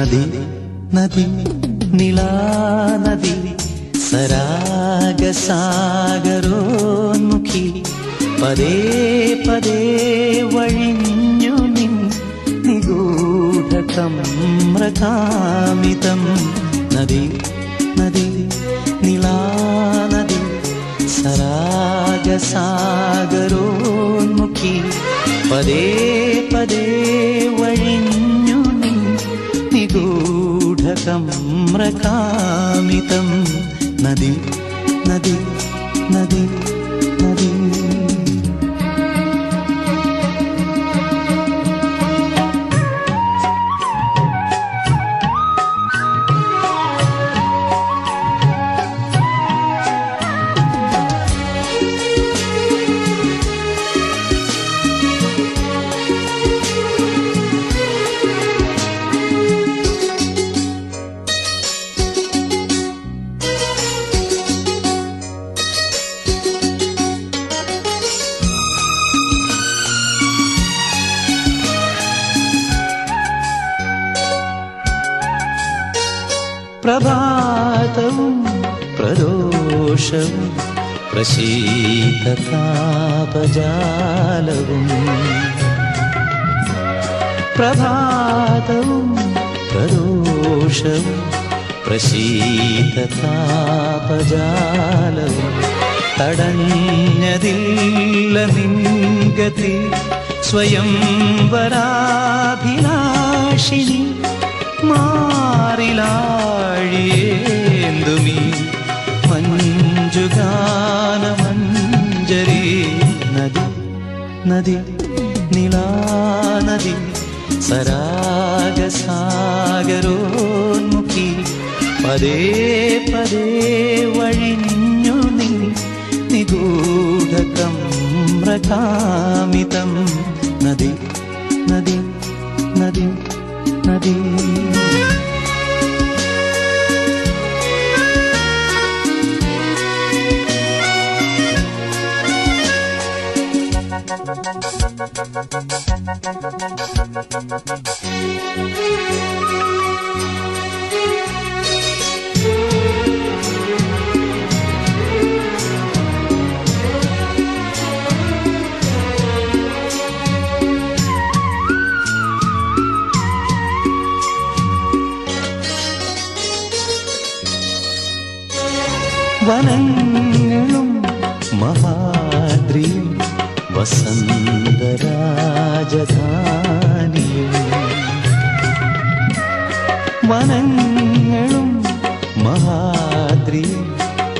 നദി നദി നിളാനദി സരാഗസാഗരോന്മുഖി പദേ പദേ വഴിഞ്ഞു നിൻ നിഗൂഢകമ്രകാമിതം നദി നദി നിളാനദി സരാഗസാഗരോന്മുഖി പദേ പദേ വഴിഞ്ഞു നിൻ നിഗൂഢകമ്രകാമിതം നദി നദി നദി നദി പ്രഭാതവും പ്രദോഷവും പ്രശീതതാപജാലവും പ്രഭാതവും പ്രദോഷവും പ്രശീതതാപജാലവും തടഞ്ഞതില്ല നിൻഗതി സ്വയം വരാഭിലാഷിനി മാറിലാഴിയേന്തുമീ മഞ്ജുഗാനമഞ്ജരി നദി നദി നിളാനദി സരാഗസാഗരോന്മുഖി പദേ പദേ വഴിഞ്ഞു നീ നിഗൂഢകമ്രകാമിതം നദി നദി നദി നദി വനങ്ങളും മഹാദ്രിയും വസന്തരാജധാനിയും വനങ്ങളും മഹാദ്രിയും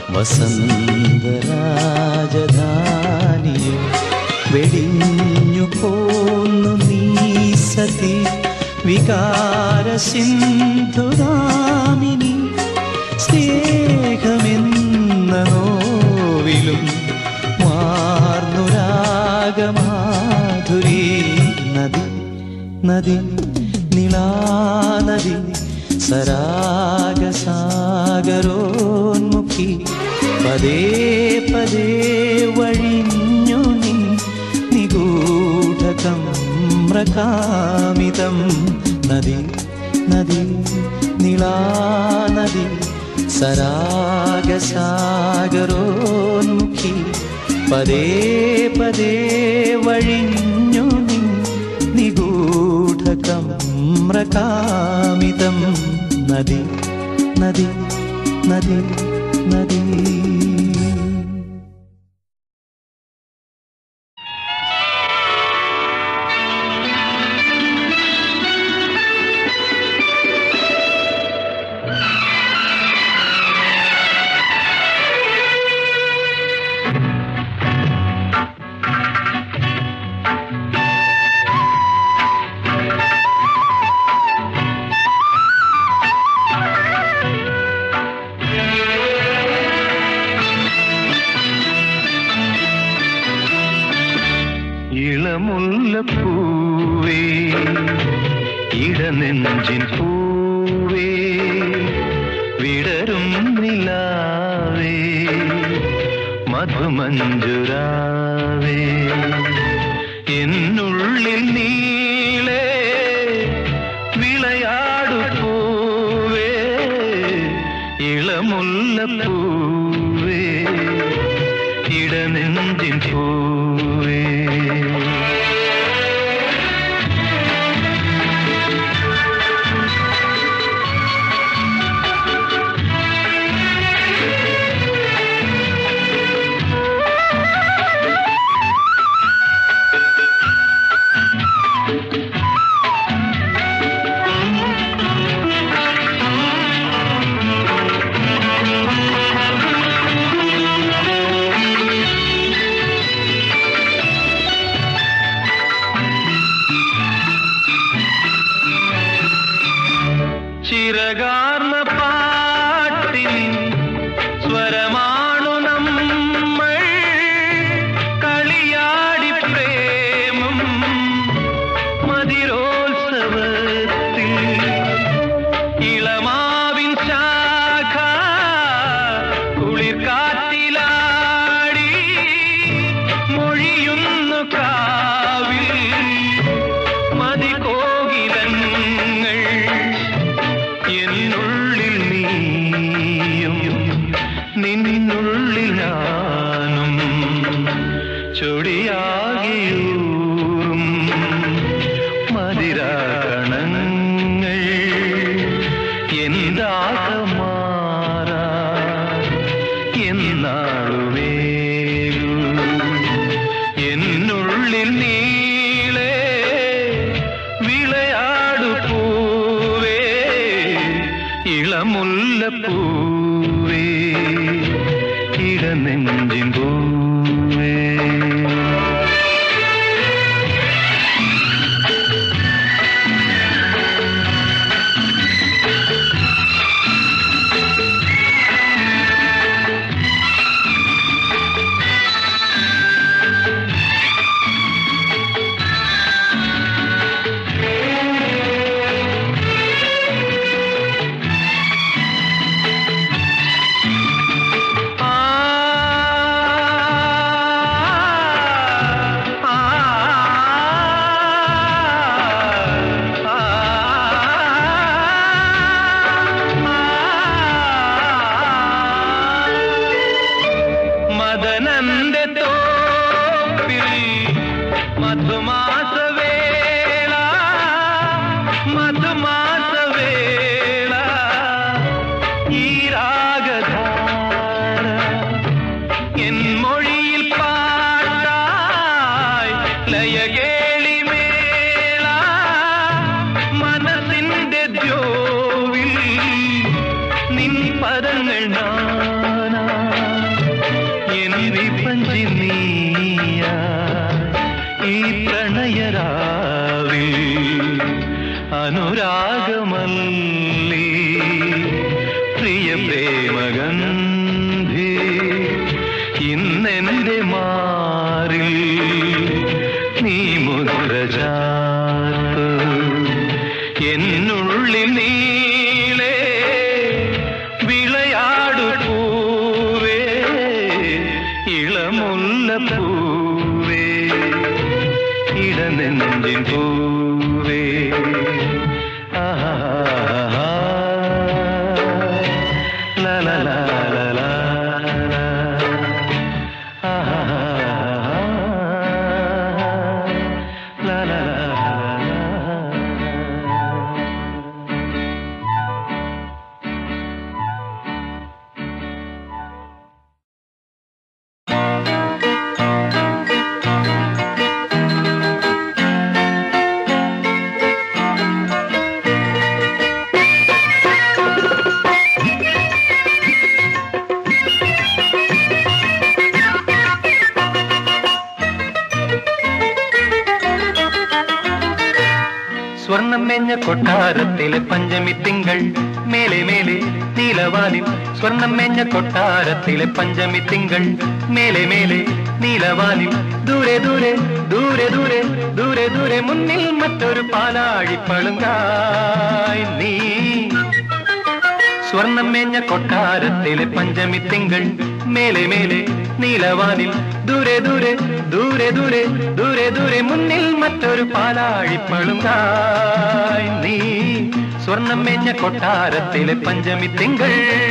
വസന്തരാജധാനിയും വെടിഞ്ഞു പോന്നു നീ സതി വികാര സിന്ധുരാമിനി സ്നേഹമെന്ന നോവിലും മാർന്നുരാഗമാധുരി നദി നദി നിളാനദി സരാഗസാഗരോന്മുഖി പദേ പദേ വഴിഞ്ഞു നീ നിഗൂഢകമ്രകാമിതം നദി നദി നിളാനദി സരാഗസാഗരോന്മുഖി പദേ പദേ വഴിഞ്ഞു നീ നിഗൂഢകമ്രകാമിതം നദി നദി നദി നദി ഇളമുല്ലപ്പൂവേ ഇടനെഞ്ചിൻ പൂവേ വിടരും നിലാവേ മധുമഞ്ജുരാവേ എന്നുള്ളിൽ നീളേ വിളയാടു പൂ ഇളമുല്ലപ്പൂവേ ഇടനെഞ്ചിൻ പൂവേ ചിറകാർന്ന പാട്ടിൻ സ്വരമാണു നമ്മൾ കളിയാടി പ്രേമം മതിരോത്സവത്തിൽ ഇളമാവിൻ ശാഖ കുളിർ കാറ്റിലാടി മൊഴിയുന്നു കാവിൽ മതികോകിലങ്ങൾ എന്നുള്ളിൽ നീയും നിന്നുള്ളിൽ ഞാനും ചൊടിയാകിയൂറും മതിരാകണങ്ങൾ എന്താകമാറാ എന്നാളുവേകൂ എന്നുള്ളിൽ നീളെ വിളയാടു പൂവേ ഇളമുല്ലപ്പൂവേ ഇടനെഞ്ചിൻ പൂവേ ആ ആ മദനന്റെ തോപ്പിൽ മധുമാസവേള മധുമാസവേള ഈ രാഗധാര എൻ മൊഴിയിൽ പാട്ടായി ലയകേളി മേള മനസ്സിന്റെ ദ്യോവിൽ നിൻ പദങ്ങൾ നാനാ എൻ വിപഞ്ചി നീയ ഈ പ്രണയരാവിൽ അനുരാഗമല്ലി പ്രിയ പ്രേമഗന്ധി ഇന്നെന്റെ മാറിൽ നീ മുദ്ര ചാർത്ത് എന്നുള്ളിൽ നീളെ വിളയാടു പൂവേ ഇളമുല്ല പൂവേ ഇടനെഞ്ചിൻ പൂവേ ആഹാ ലാ ലാ ലാ ലാ ലാ ലാ. ആഹാ ലാ ലാ ലാ ലാ. സ്വർണം മേഞ്ഞ കൊട്ടാരത്തിലെ പഞ്ചമി തിങ്കൾ മേലെ മേലെ നീലവാനിൽ സ്വർണം മേഞ്ഞ കൊട്ടാരത്തിലെ പഞ്ചമി തിങ്കൾ മേലെ മേലെ നീലവാനിൽ ദൂരെ ദൂരെ ദൂരെ ദൂരെ ദൂരെ ദൂരെ മുന്നിൽ മറ്റൊരു പാലാഴിപ്പളുങ്കായി നീ സ്വർണം മേഞ്ഞ കൊട്ടാരത്തിലെ പഞ്ചമി തിങ്കൾ മേലെ മേലെ നീലവാനിൽ ദൂരെ ദൂരെ ദൂരെ ദൂരെ ദൂരെ ദൂരെ മുന്നിൽ മറ്റൊരു പാലാഴിപ്പളുങ്കായി നീ സ്വർണം മേഞ്ഞ കൊട്ടാരത്തിലെ പഞ്ചമി തിങ്കൾ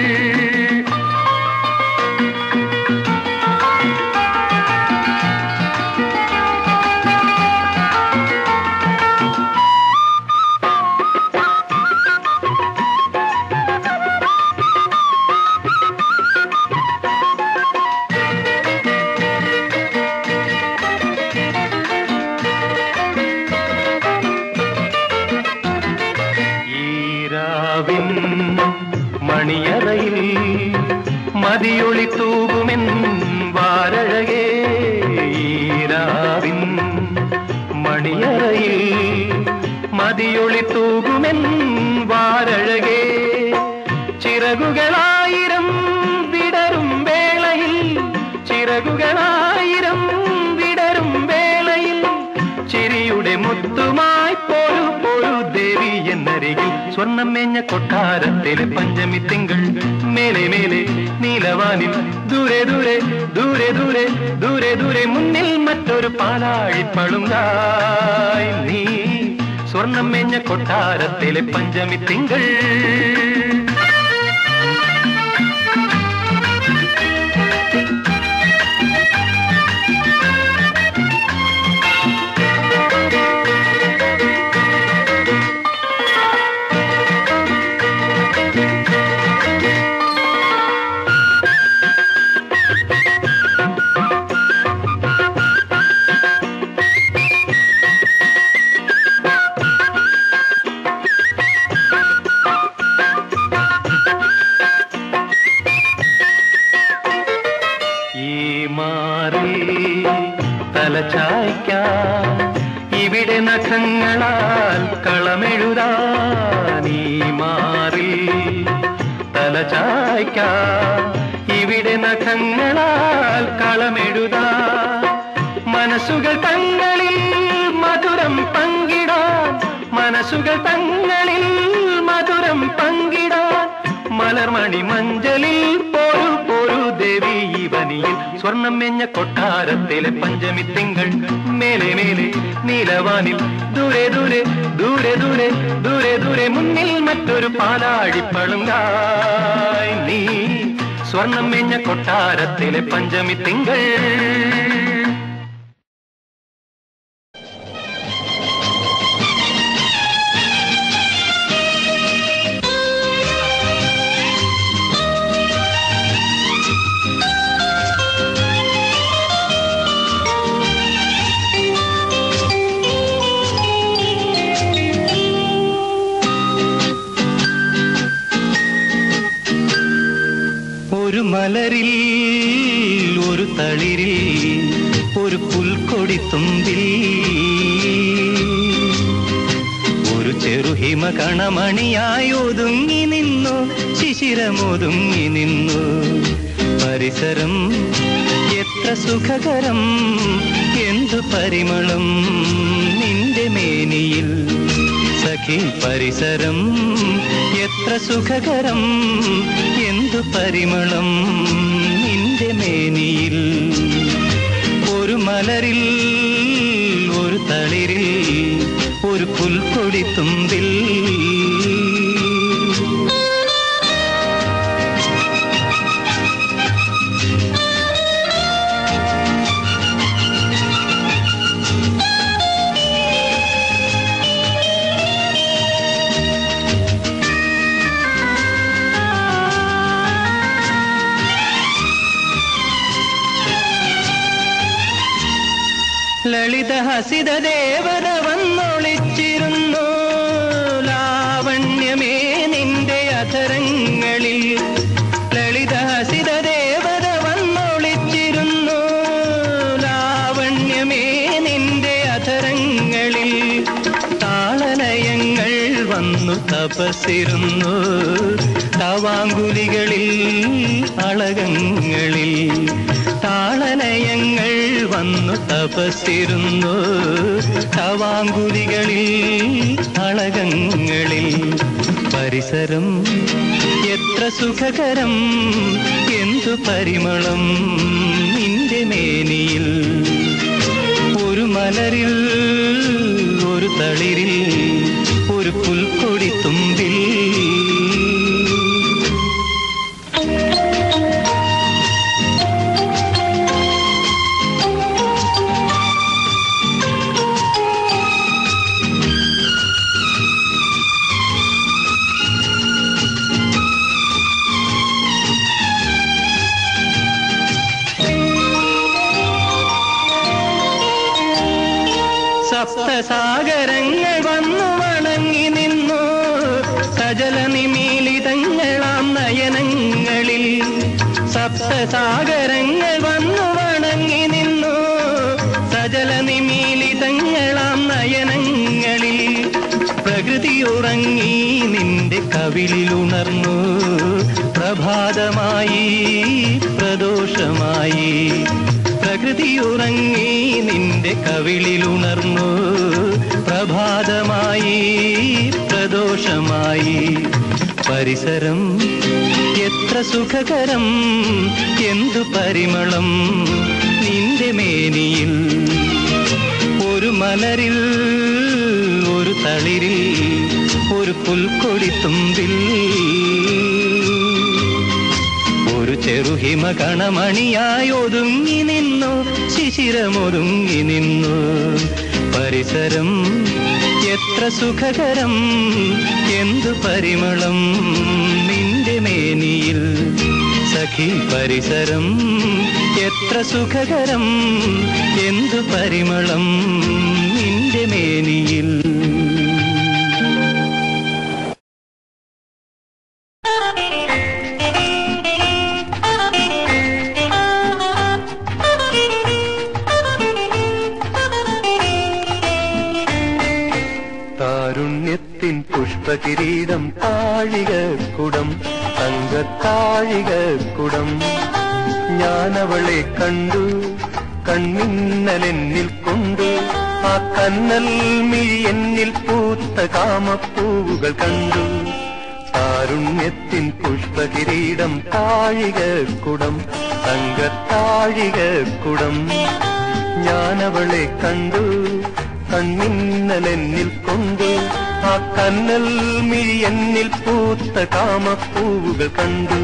ഈരാവിൻ മണിയറയിൽ മതിയൊളി തൂകുമെൻ വാരഴകേ ഈരാവിൻ മണിയറയിൽ മതിയൊളി തൂകുമെൻ വാരഴകേ ചിറകുകളായിരം വിടരും വേളയിൽ ചിറകുകളായിരം വിടരും വേളയിൽ ചിരിയുടെ മുത്തുമായി പോരു പോരു ദേവി എന്നരികിൽ സ്വർണം മേഞ്ഞ കൊട്ടാരത്തിലെ പഞ്ചമി തിങ്കൾ മേലെ മേലെ നീലവാനിൽ ദൂരെ ദൂരെ ദൂരെ ദൂരെ ദൂരെ ദൂരെ മുന്നിൽ മറ്റൊരു പാലാഴിപ്പളുങ്കായി നീ സ്വർണം മേഞ്ഞ കൊട്ടാരത്തിലെ പഞ്ചമി തിങ്കൾ ഈ മാറി തലചായ്ക്കാൻ ഇവിടെ നഖങ്ങളാൽ കളമെഴുതാൻ ഈ മാറി തലചായ്ക്കാൻ ഇവിടെ നഖങ്ങളാൽ കളമെഴുതാൻ മനസ്സുകൾ തങ്ങളിൽ മധുരം പങ്കിടാൻ മനസ്സുകൾ തങ്ങളിൽ മധുരം പങ്കിടാൻ മലർമണി മഞ്ചലിൽ പോരു പോരു ദേവി ഇവനിയിൽ സ്വർണം മെഞ്ഞ കൊട്ടാരത്തിലെ പഞ്ചമി തിങ്കൾ മേലെ മേലെ നീലവാനിൽ ദൂരെ ദൂരെ ദൂരെ ദൂരെ ദൂരെ ദൂരെ മുന്നിൽ മറ്റൊരു പാലാഴിപ്പളുങ്കായി നീ സ്വർണം മെഞ്ഞ കൊട്ടാരത്തിലെ പഞ്ചമി തിങ്കൾ ഒരു മലരിൽ ഒരു തളിരിൽ ഒരു പുൽക്കൊടി തുമ്പിൽ ഒരു ചെറുഹിമ കണമണിയായി ഒതുങ്ങി നിന്നു ശിശിരമൊതുങ്ങി നിന്നു പരിസരം എത്ര സുഖകരം എന്തു പരിമളം നിന്റെ മേനിയിൽ സഖി പരിസരം എത്ര സുഖകരം എന്തു പരിമളം നിന്റെ മേനിയിൽ ഒരു മലരിൽ ഒരു തളിരിൽ ഒരു പുൽക്കൊടി തുമ്പിൽ ലളിത ഹസിത ദേവത വന്നൊളിച്ചിരുന്നു ലാവണ്യമേ നിന്റെ അധരങ്ങളിൽ ലളിത ഹസിത ദേവത വന്നൊളിച്ചിരുന്നു ലാവണ്യമേ നിന്റെ അധരങ്ങളിൽ താളലയങ്ങൾ വന്നു തപസിരുന്നു തവാങ്കുലികളിൽ അളകങ്ങളിൽ താളലയങ്ങൾ വന്നു തപസിരുന്നു തവാങ്കുലികളിൽ അളകങ്ങളിൽ പരിസരം എത്ര സുഖകരം എന്തു പരിമളം നിന്റെ മേനിയിൽ ഒരു മലരിൽ ഒരു തളിരിൽ ഒരു പുൽക്കൊടി തുമ്പിൽ സപ്തസാഗരങ്ങൾ വന്നു വണങ്ങി നിന്നു സജല നിമീലിതങ്ങളാം നയനങ്ങളിൽ സപ്തസാഗരങ്ങൾ വന്നു വണങ്ങി നിന്നു സജല നിമീലിതങ്ങളാം നയനങ്ങളിൽ പ്രകൃതി ഉറങ്ങി നിന്റെ കവിളിലുണർന്നു പ്രഭാതമായി പ്രദോഷമായി പ്രകൃതി ഉറങ്ങി നിന്റെ കവിളിലുണർന്നു പ്രഭാതമായി പ്രദോഷമായി പരിസരം എത്ര സുഖകരം എന്തു പരിമളം നിന്റെ മേനിയിൽ ഒരു മലരിൽ ഒരു തളിരിൽ ഒരു പുൽക്കൊടിത്തുമ്പിൽ ഒരു ചെറുഹിമ കണമണിയായി ഒതുങ്ങി നിന്നു ശിശിരമൊതുങ്ങി നിന്നു പരിസരം എത്ര സുഖകരം എന്തു പരിമളം നിന്റെ മേനിയിൽ സഖി പരിസരം എത്ര സുഖകരം എന്തു പരിമളം നിന്റെ മേനിയിൽ താരുണ്യത്തിൻ പുഷ്പകിരീടം താഴിക കുടം തങ്കത്താഴിക കുടം ഞാനവളെ കണ്ടു കണ്ണിന്നലെന്നിൽ കൊണ്ടു ആ കന്നൽ മിഴി എന്നിൽ പൂത്ത കാമപ്പൂവുകൾ കണ്ടു താരുണ്യത്തിൻ പുഷ്പകിരീടം താഴിക കുടം തങ്കത്താഴിക കുടം ഞാനവളെ കണ്ടു കണ്ണിന്നലെന്നിൽ കൊണ്ടു ആ കന്നൽ മിഴി എന്നിൽ പൂത്ത കാമപ്പൂവുകൾ കണ്ടു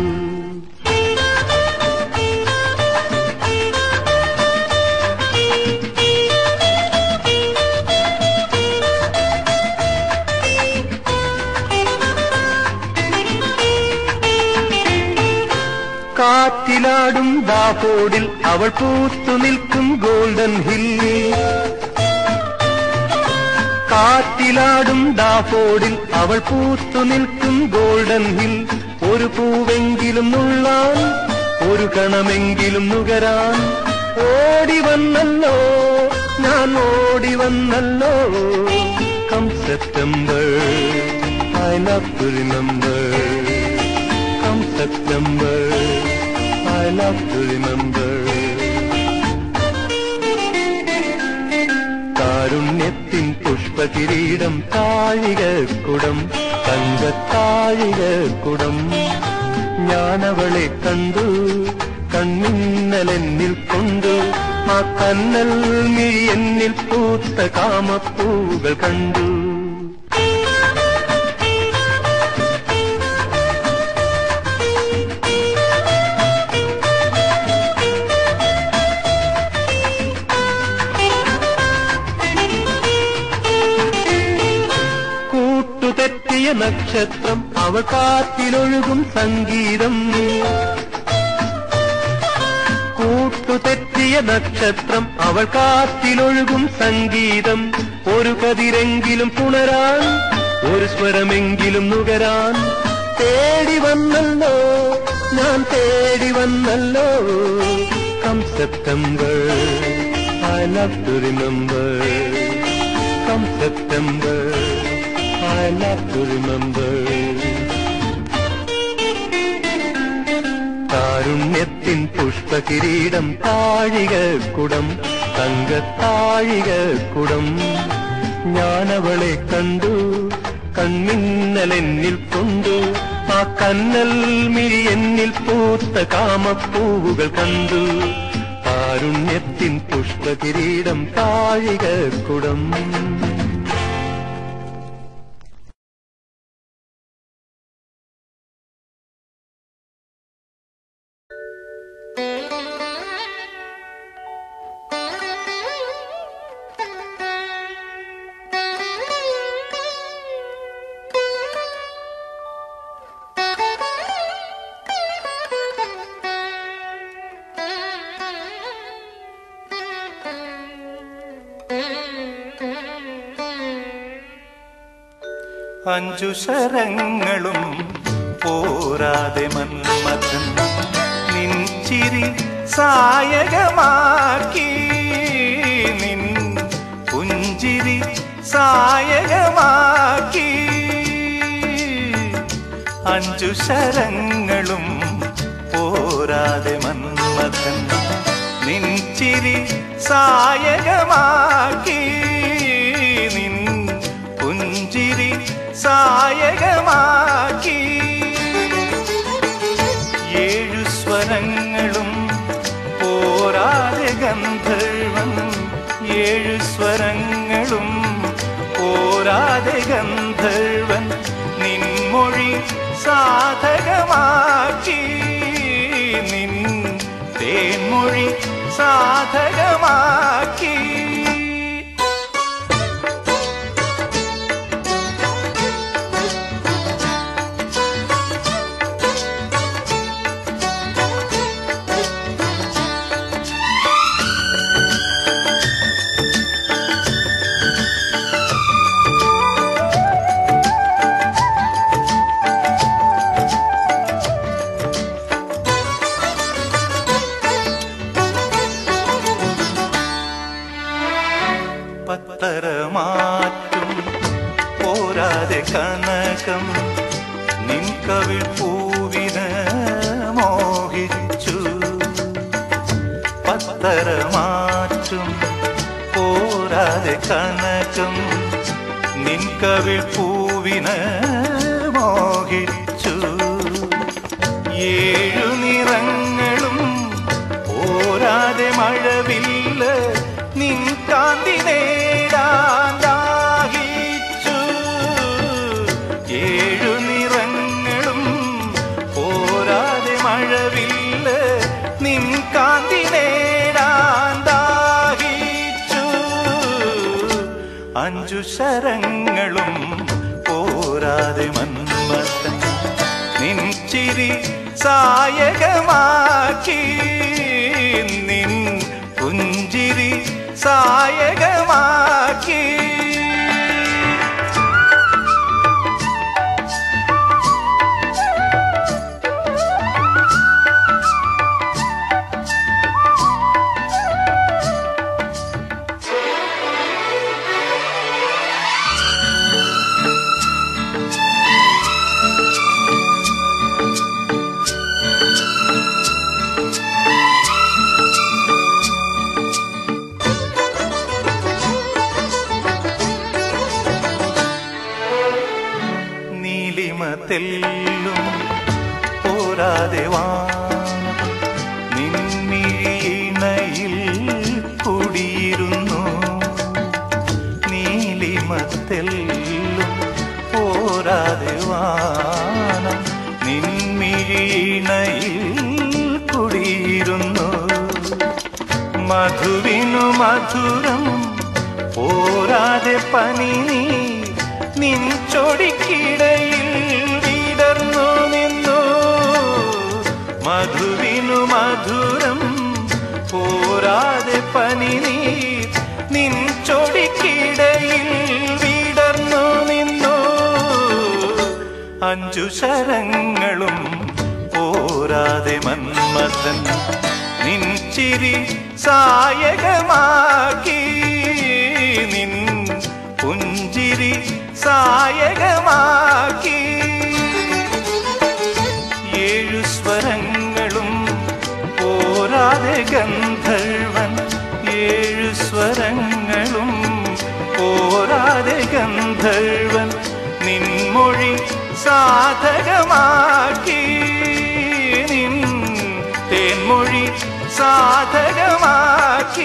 കാറ്റിലാടും ദാഫോഡിൽ അവൾ പൂത്തു നിൽക്കും ഗോൾഡൻ ഹില്ലിൽ കാറ്റിലാടും ഡാഫോഡിൽ അവൾ പൂത്തു നിൽക്കും ഗോൾഡൻ ഹിൽ ഒരു പൂവെങ്കിലും നുള്ളാൻ ഒരു കണമെങ്കിലും നുകരാൻ ഓടി വന്നല്ലോ ഞാൻ ഓടി വന്നല്ലോ come September I love to remember come September I love to remember കാരുണ്യത്തിൻ പുഷ്പകിരീടം താഴിക കുടം തങ്കത്താഴിക കുടം ഞാനവളെ കണ്ടു കണ്ണിന്നലെന്നിൽ കൊണ്ടു ആ കന്നൽ മിഴി എന്നിൽ പൂത്ത കാമപ്പൂകൾ കണ്ടു കൂട്ടുതെറ്റിയ നക്ഷത്രം അവൾ കാറ്റിലൊഴുകും സംഗീതം കൂട്ടുതെറ്റിയ നക്ഷത്രം അവൾ കാറ്റിലൊഴുകും സംഗീതം ഒരു കതിരെങ്കിലും പുണരാൻ ഒരു സ്വരമെങ്കിലും നുകരാൻ തേടി വന്നല്ലോ ഞാൻ തേടി വന്നല്ലോ come September I love to remember come September I love to remember. കാരുണ്യത്തിൻ പുഷ്പകിരീടം താഴിക കുടം തങ്കത്താഴിക കുടം ഞാനവളെ കണ്ടു കണ്ണിന്നലെന്നിൽ കൊണ്ടു ആ കന്നൽ മിഴി എന്നിൽ പൂത്ത കാമപ്പൂവുകൾ കണ്ടു കാരുണ്യത്തിൻ പുഷ്പകിരീടം താഴിക കുടം Thank you. അഞ്ചു ശരങ്ങളും പോരാതെ മന്മഥൻ നിൻചിരി സായകമാക്കി നിൻ പുഞ്ചിരി സായകമാക്കി അഞ്ചു ശരങ്ങളും പോരാതെ മന്മഥൻ നിൻചിരി സായകമാക്കി നിൻ പുഞ്ചിരി സായകമാക്കി ഏഴു സ്വരങ്ങളും പോരാതെ ഗന്ധർവൻ ഏഴു സ്വരങ്ങളും പോരാതെ ഗന്ധർവൻ നിൻമൊഴി സാധകമാക്കി നിൻ തേൻമൊഴി സാധകമാക്കി പത്തരമാറ്റും പോരാതെ കനകം നിൻ കവിൾ പൂവിന് മോഹിച്ചു പത്തരമാറ്റും പോരാതെ കനകം നിൻ കവിൾ പൂവിന് മോഹിച്ചു ഏഴു നിറങ്ങളും പോരാതെ മഴവില്ല നിൻ കാന്തി നേടാൻ ദാഹിച്ചു ഏഴു നിറങ്ങളും പോരാതെ മഴവില്ല നിൻ കാന്തി നേടാൻ ദാഹിച്ചു അഞ്ചു ശരങ്ങളും പോരാതെ മന്മത്തൻ നിൻ ചിരി സായകമാക്കി നിൻ പുഞ്ചിരി സായകമാക്കി നീലിമ തെല്ലും പോരാതെ വാനം നിൻമിഴിയിണയിൽ കുടിയിരുന്നു നീലിമ തെല്ലും പോരാതെ വാനം നിൻമിഴിയിണയിൽ കുടിയിരുന്നു മധുവിനു മധുരം പോരാതെ പനി നീ നിൻ ചൊടിക്കിടയിൽ വിടർന്നു നിന്നു മധുവിനു മധുരം പോരാതെ പനി നീ നിൻ ചൊടിക്കിടയിൽ വിടർന്നു നിന്നു അഞ്ചു ശരങ്ങളും പോരാതെ മന്മഥൻ നിൻ ചിരി സായകമാക്കി നിൻ പുഞ്ചിരി സായകമാക്കി ഏഴു സ്വരങ്ങളും പോരാതെ ഗന്ധർവൻ ഏഴു സ്വരങ്ങളും പോരാതെ ഗന്ധർവൻ നിൻമൊഴി സാധകമാക്കി നിൻ തേൻമൊഴി സാധകമാക്കി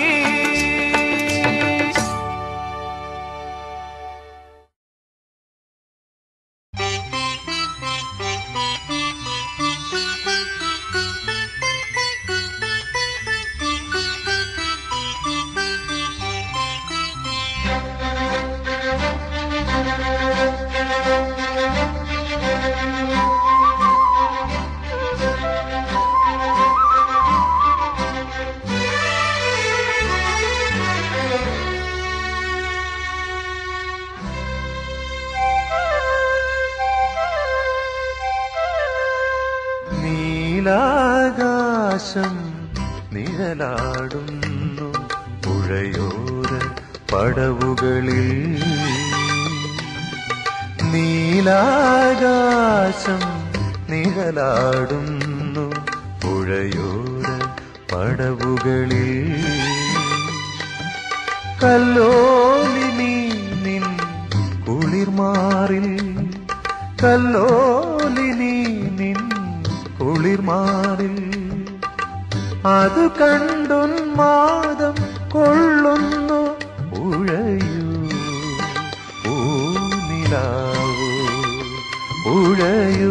Thank നീലാകാശം നിഴലാടുന്നു പുഴയോര പടവുകളിൽ നീലാകാശം നിഴലാടുന്നു പുഴയോര പടവുകളിൽ കല്ലോലിനി നിൻ കുളിർമാറിൽ കല്ലോലിനി നിൻ കുളിർമാറിൽ അത് കണ്ടുന്മാദം കൊള്ളുന്നു ഉഴയൂ ഊനിലാവൂ ഉഴയൂ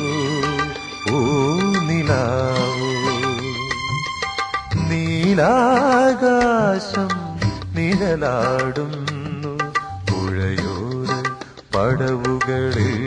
ഊനിലാവൂ നീലാകാശം നിഴലാടുന്നു പുഴയോര പടവുകളിൽ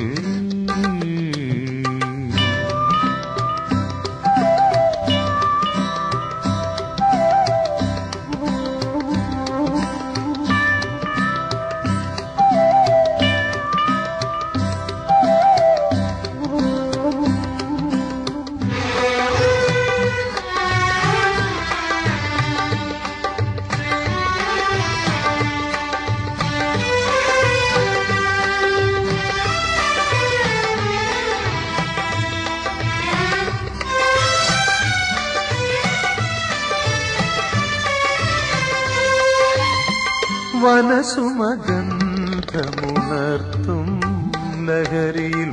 വനസുമഗന്ധമുണർത്തും ലഹരിയിൽ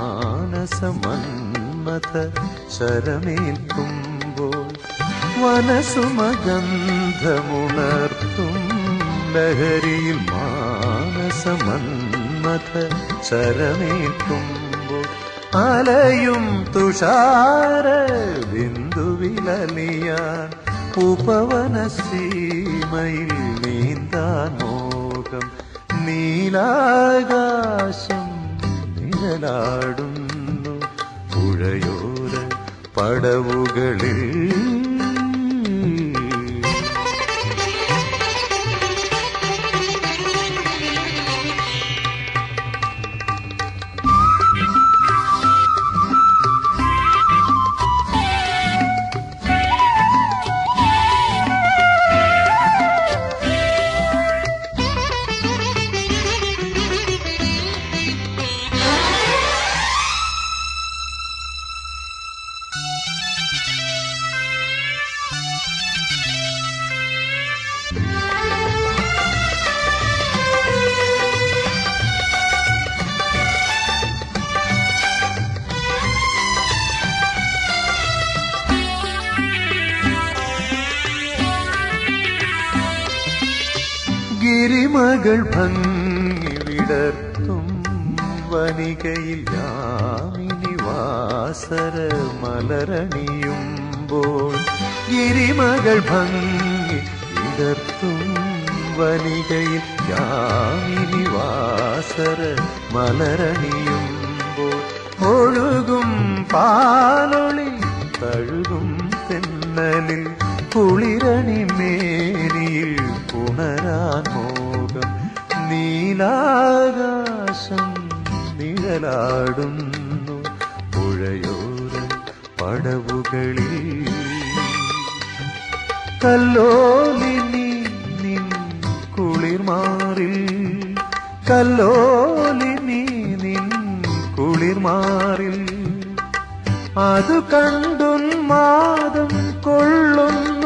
മാനസമന്മത ശരമേൽക്കുമ്പോൾ വനസുമഗന്ധമുണർത്തും ലഹരിയിൽ മാനസമന്മത ശരമേൽക്കുമ്പോൾ അലയും തുഷാര ബിന്ദുവിലലിയാൻ ഉപവനസീമയിൽ നീന്താൻ മോഹം നീലാകാശം നിഴലാടുന്നു പുഴയോര പടവുകളിൽ ഗിരിമകൾ ഭംഗി വിടർത്തും വനികയിൽ യാമിനി വാസര മലരണിയുമ്പോൾ ഗിരിമകൾ ഭംഗി വിടർത്തും വനികയിൽ യാമിനി വാസര മലരണിയുമ്പോൾ ഒഴുകും പാലൊളി തഴുകും തെന്നലിൽ കുളിരണി മേനിയിൽ പുണരാൻ മോഹം നീലാകാശം നിഴലാടുന്നു പുഴയോര പടവുകളിൽ കല്ലോലിനി നിൻ കുളിർമാറിൽ കല്ലോലിനി നിൻ കുളിർമാറിൽ അത് കണ്ടുന്മാദം കൊള്ളുന്നു